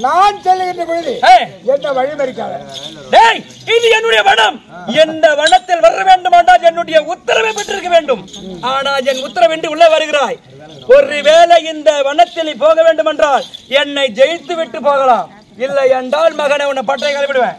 நான் செல்லுகின்ற பொழுது ஏய், என்ன வழிமறிக்காத டேய், இது என்னுடைய வனம் எந்த வனத்தில் வர வேண்டுமானால் என்னுடைய உத்தரவை பெற்றிருக்க வேண்டும் ஆனால் என் உத்தரவின்றி உள்ளே வருகிறாய் ஒருவேளை இந்த வனத்தில் நீ போக வேண்டும் என்றால் என்னை ஜெயித்து விட்டு போகலாம் இல்லை என்றால் மகனை உன்னை பட்டை கழிவிடுவேன்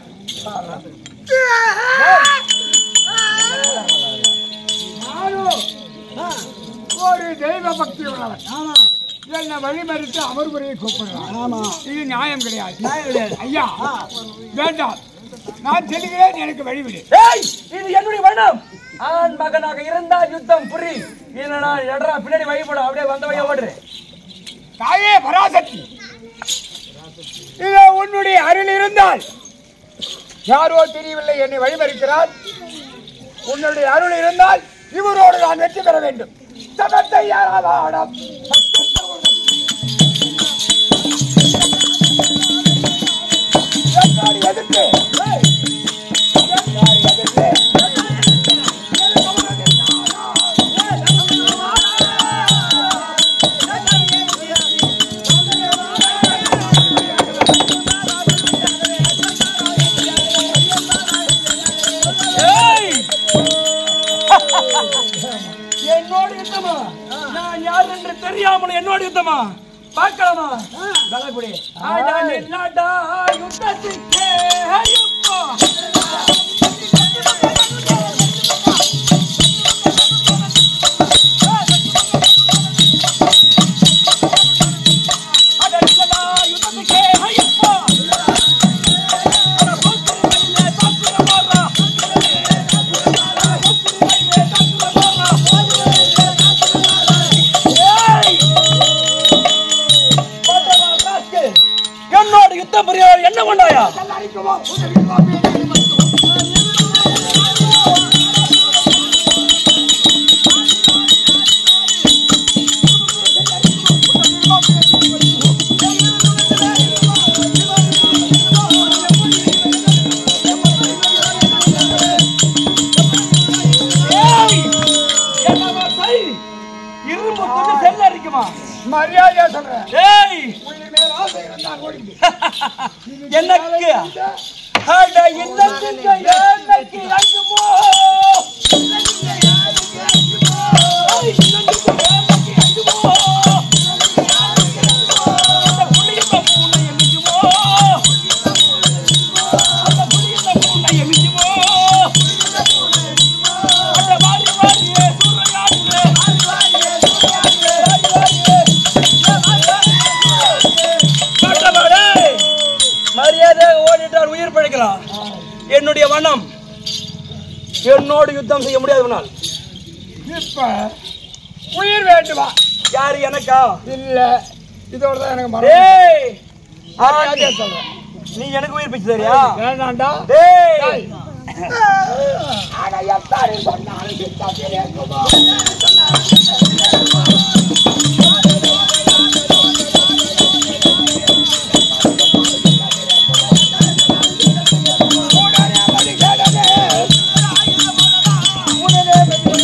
ஒரு தெய்வ பக்தி உள்ளவன் என்ன வழிமறித்து அமர்வுரையை கூப்பிடுறான் இது நியாயம் கிடையாது ஐயா வேண்டாம் நான் செல்லுகிறேன் எனக்கு வழிவிடு ஏய் இது என்னுடைய வனம் ஆண் மகனாக இருந்தால் யுத்தம் புரி இல்லைனா எடரா பின்னாடி வழிபடும் அப்படியே வந்த வழியை ஓடுறேன் தாயே பராசக்தி இதோ உன்னுடைய அருள் இருந்தால் யாரோ தெரியவில்லை என்னை வழிமறிக்கிறார் உன்னுடைய அருள் இருந்தால் இவரோடு நான் வெற்றி பெற வேண்டும் சதத்தை யாராவாடம் என்னோடு எதிர்த்து என்னோடு எதிர்த்து ஏய்! என்னோடு யுத்தமா நான் யார் என்று தெரியாமல் என்னோடு யுத்தமா பார்க்கலாமா நல்லபடி ஆடா நில்லாடா யுத்தத்துக்கே ஐயப்பா ஆடா நில்லாடா யுத்தத்துக்கே ஐயப்பா அட போக்குரு கையிலே தாக்குற போறா ஏய்! போட்டவா, ராஸ்கல். என்னோட யுத்தம் புரியாத என்ன கொண்டாயா ஏய்! என்னவா செய்? இரும்பு கொஞ்சம் செல்ல அடிக்குமா மரியாதையா சொல்றேன் ஏய் உயிர் மேல் ஆசை இருந்தால் ஓடிடு. எனக்கு அட எனக்கு எனக்கு அங்குமோ ஐய், எனக்கு எனக்கு அங்குமோ. அந்த புளியத்த பூனை எமிக்குமோ. அந்த புளியத்த பூனை எமிக்குமோ. அந்த வாரி வாரியே சூறையாடுறே. கட்டபாடே. மரியாதையாக ஓடிட்டால் உயிர் பிழைக்கலாம் என்னுடைய வனம் என்னோடு யுத்தம் செய்ய முடியாது உன்னால் இப்ப உயிர் வேண்டுமா யாரு எனக்கா இல்ல இதோட தான் எனக்கு மரணம் டேய் மரியாதையா சொல்றேன் நீ எனக்கு உயிர் பிச்சு தரியா வேண்டாண்டா டேய் ஆனா எத்தாரி சொன்னாலும் சித்தம் கேட்குமா? உடனே மதிக்கடனே. உடனே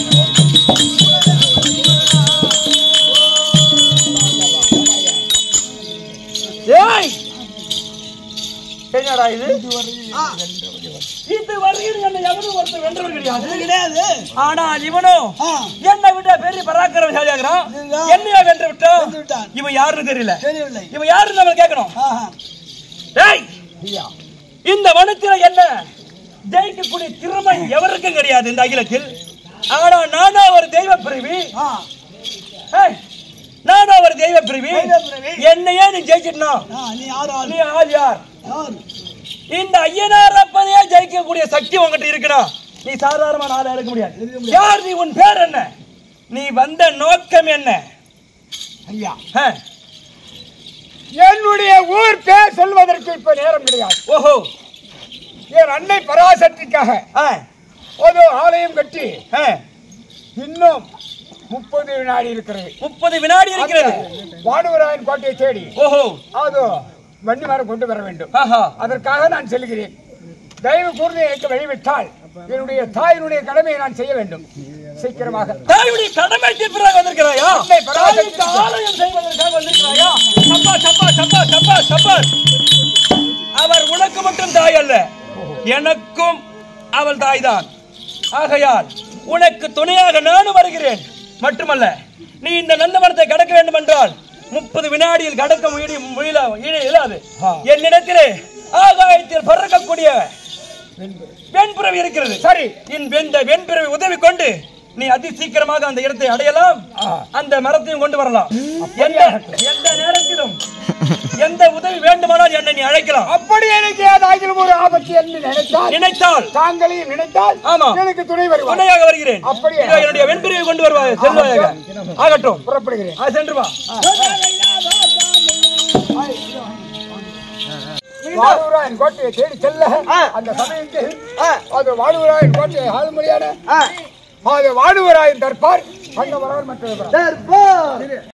ஏய் என்னடா இது இது வரையில் என்னை எவனும் ஒருத்தர் வென்றவர் கிடையாது கிடையாது ஆனால் இவனோ ஆ, என்னை விட பெரிய பராக்கிரமசாலியாகிறான் இதுதான். என்னையா வென்று விட்டோம் வென்று விட்டான். இவன் யாருன்னு தெரியல தெரியவில்லை இவன் யாருன்னு நம்ம கேட்கணும் ஆஹா. டேய் இந்த வனத்துல என்ன ஜெயிக்கக்கூடிய திறமை எவருக்கும் கிடையாது இந்த அகிலத்தில் ஆனா நானா ஒரு தெய்வ பிரிவி ஆ, ஏய், நானா ஒரு தெய்வ பிரிவி தெய்வ பிரிவி. என்னையே நீ ஜெயிச்சிட்டா ஆ, நீ யார் ஆள் நீ ஆள் யார் யார் இந்த ஐயனார் அப்பனையே ஜெயிக்கக்கூடிய சக்தி உன்கிட்ட இருக்குடா நீ சாதாரணமான ஆளா இருக்க முடியாது இருக்க முடியாது. யார் நீ உன் பேர் என்ன நீ வந்த நோக்கம் என்ன ஐயா ஆ, என்னுடைய ஊர் பேர் சொல்வதற்கு இப்ப நேரம் கிடையாது ஓஹோ என் அன்னை பராசக்திக்காக ஆ, ஒரு ஆலயம் கட்டி ஆ, இன்னும் முப்பது வினாடி இருக்கிறது முப்பது வினாடி இருக்கிறது அந்த வானுவராயன் கோட்டையை தேடி ஓஹோ அது வண்டி மரம் கொண்டு வர வேண்டும் ஆஹா அதற்காக நான் செல்கிறேன் தயவு கூர்ந்து எனக்கு வழிவிட்டால் என்னுடைய தாயினுடைய கடமையை நான் செய்ய வேண்டும் சீக்கிரமாக தாயுடைய கடமை தீர்ப்பதாக வந்திருக்கிறாயா கடமை பராசக்தி தாயுக்கு ஆலயம் செய்வதற்காக வந்திருக்கிறாயா சப்பா சப்பா சப்பா சப்பா சப்பா அவர் உனக்கு மட்டும் தாய் அல்ல எனக்கும் அவள் தாய்தான் ஆகையால் உனக்கு துணையாக நானும் வருகிறேன் மட்டுமல்ல நீ இந்த நந்தவனத்தை கடக்க வேண்டும் என்றால் முப்பது வினாடியில் கடக்க முயடி முயல இய- இயலாது என்னிடத்திலே ஆகாயத்தில் பறக்கக்கூடிய வெண்புறவி இருக்கிறது சரி என் வெந்த வெண்பிறவி உதவி கொண்டு நீ அதி சீக்கிரமாக அந்த இடத்தை அடையலாம் அந்த மரத்தையும் கொண்டு வரலாம் எந்த எந்த நேரத்திலும் எந்த உதவி வேண்டுமானால் என்னை நீ அழைக்கலாம் அப்படி எனக்கு ஏதாயிலும் ஒரு ஆபத்து என்று நினைத்தால் நினைத்தால் தாங்களையும் நினைத்தால் ஆமா. எனக்கு துணை வருவார் துணையாக வருகிறேன் அப்படியே? இதோ என்னுடைய வெண்பிரிவை கொண்டு வருவாய் செல்வாயாக ஆகட்டும் புறப்படுகிறேன் ஆ, சென்று வா வானூராயன் கோட்டையை தேடி செல்ல அந்த சமயத்தில் அது வானூராயன் கோட்டையை ஆளுமொழியான அது வானூராயன் தற்பார் அந்த வரவர் மற்ற